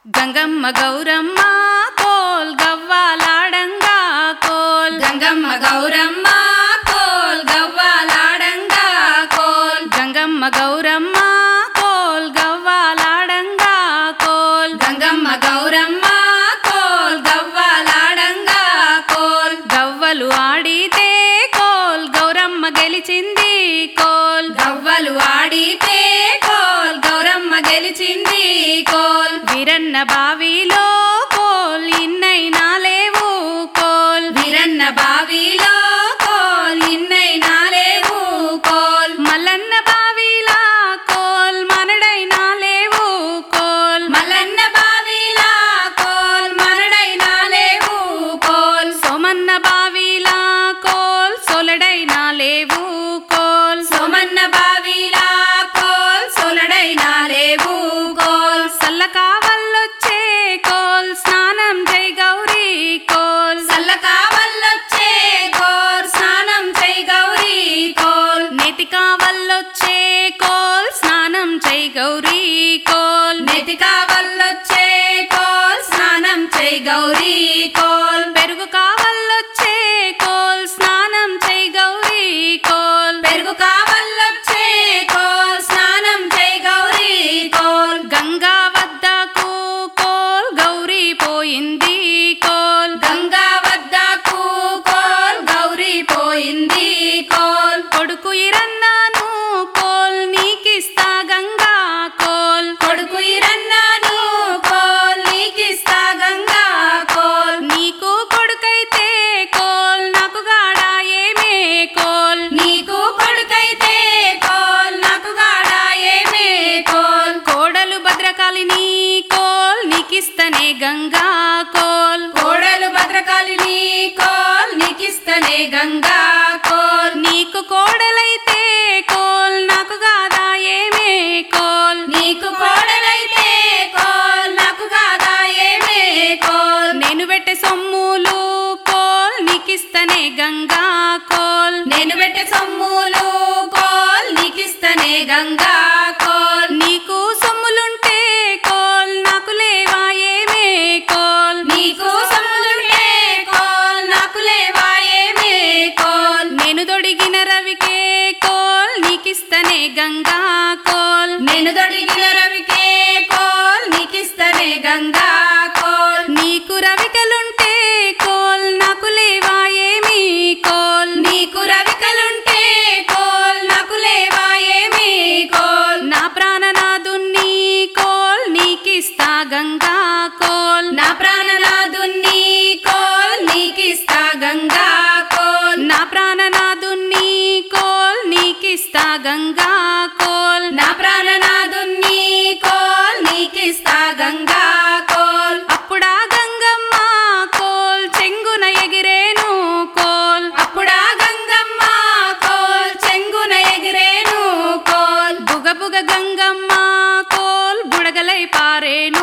గంగమ్మ గౌరమ్మ కోల్ గవ్వాలాడంగా కోల్ గంగమ్మ గౌరమ్మ కోల్ గవ్వాలాడంగా కోల్ గంగమ్మ గౌరమ్మ కోల్ గవ్వాలాడంగా కోల్ గంగమ్మ గౌరమ్మ కోల్ గవ్వాలాడంగా కోల్ గవ్వలు ఆడితే కోల్ గౌరమ్మ గెలిచింది కోల్ గవ్వలు ఆడితే కోల్ గౌరమ్మ గెలిచింది కోల్ వీరన్న బావిలో కోల్ ఇన్నైనా లేవు కోల్ వీరన్న బావిలో కోల్ ఇన్నైనా లేవు కోల్ మల్లన్న బావిలా కోల్ మనడైనా లేవు కోల్ మల్లన్న బావిలా కోల్ మనడైనా లేవు కోల్ సోమన్న బావిలా కోల్ సొలడైనా లేవు కోల్ సోమన్న బావిలా కోల్ సొలడైనా లేవు కోల్ సల్ల కావల్లొచ్చే కోల్ స్నానం జై గౌరీ కోల్ సల్ల కావల్లొచ్చే కోల్ స్నానం చై గౌరీ కోల్ నేతి కావల్లొచ్చే కోల్ స్నానం జై గౌరీ కోల్ నెతి కావల్లొచ్చే కోల్ స్నానం చై గౌరీ కోల్ పెరుగు కావల్లొచ్చే కోల్ స్నానం జై గౌరీ కోల్ పెరుగు కావల్లొచ్చే కోల్ స్నానం చై గౌరీ కోల్ గంగా వద్దకు కోల్ గౌరీ పోయింది కోల్ గంగా వద్దకు కోల్ గౌరీ పోయింది కోల్ కొడుకు ఇరన్నాను కోల్ నీకిస్తా గంగా కోల్ కొడుకు ఇరన్నాను కోల్ నీకిస్తా గంగా కోల్ నీకు కొడుకైతే కోల్ నాకు గాడా ఏమే కోల్ నీకు కొడుకైతే కోల్ నాకు గాడా ఏమే కోల్ కోడలు భద్రకాళిని కోల్ నీకిస్తనే గంగా కోల్ కోడలు భద్రకాళిని కోల్ నీకిస్తనే గంగా కోల్ నీకు కోడలైతే కోల్ నాకు గాదా ఏమే కోల్ నీకు కోడలైతే కోల్ నాకు కాదా ఏమే కోల్ నేను పెట్టే సొమ్ములు కోల్ నీకిస్తనే గంగా కోల్ నేను పెట్టే సొమ్ములు కోల్ నీకిస్తనే గంగా కోల్ నీకు సొమ్ములుంటే కోల్ నాకు లేవా ఏమే కోల్ నీకు సొమ్ములుంటే కోల్ నాకు లేవా ఏమే కోల్ నేను దొడిగిన రవికే కోల్ నీకిస్తనే గంగా కోల్ నేను దొడిగిన రవికే కోల్ నీకిస్తనే గంగా కోల్ నీకు రవికలుంటే కోల్ నాకు లేవా ఏమి కోల్ నీకు రవికలుంటే కోల్ నాకు లేవా ఏమి కోల్ నా ప్రాణనాదుని కోల్ నీకిస్తా గంగా కోల్ నా ప్రాణనాదుని కోల్ నీకిస్తా గంగా కోల్ నా ప్రాణనాదుని కోల్ నీకిస్తా గంగా కోల్ నా ప్రాణనాదుని కోల్ నీకిస్తా గంగా కోల్ అప్పుడా గంగమ్మ కోల్ చెంగున ఎగిరేను కోల్ అప్పుడా గంగమ్మ కోల్ చెంగున ఎగిరేను కోల్ బుగ బుగ గంగమ్మ కోల్ బుడగలై పారేను